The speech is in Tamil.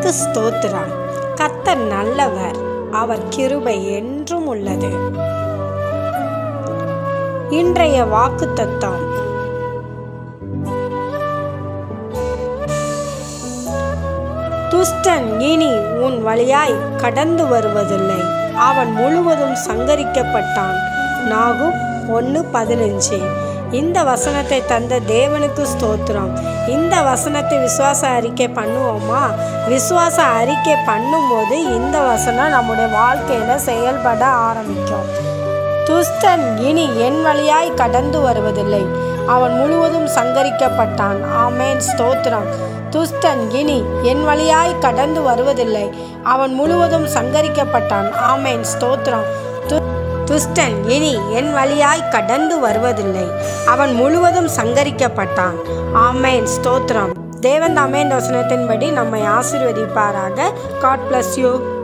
தேவனுக்கு ஸ்தோத்திரம் கர்த்தர் நல்லவர் அவர் கிருபை என்றும் உள்ளது இன்றைய வாக்குத்தத்தம் துஷ்டன் இனி உன் வழியாய் கடந்து வருவதில்லை அவன் முழுவதும் சங்கரிக்கப்பட்டான் நாகும் ஒன்று பதினஞ்சு இந்த வசனத்தை தந்த தேவனுக்கு ஸ்தோத்திரம் இந்த வசனத்தை விசுவாச அறிக்கை பண்ணுவோமா விசுவாச அறிக்கை பண்ணும்போது இந்த வசனம் நம்முடைய வாழ்க்கையில் செயல்பட ஆரம்பிக்கும் துஷ்டன் இனி என் வழியாய் கடந்து வருவதில்லை அவன் முழுவதும் சங்கரிக்கப்பட்டான் ஆமேன் ஸ்தோத்திரம் துஷ்டன் இனி என் வழியாய் கடந்து வருவதில்லை அவன் முழுவதும் சங்கரிக்கப்பட்டான் ஆமேன் ஸ்தோத்திரம் து- துஷ்டன் இனி என் வழியாய் கடந்து வருவதில்லை அவன் முழுவதும் சங்கரிக்கப்பட்டான் ஆமேன் ஸ்தோத்திரம் தேவன் தாமே இந்த வசனத்தின்படி நம்மை ஆசீர்வதிப்பாராக காட் bless யூ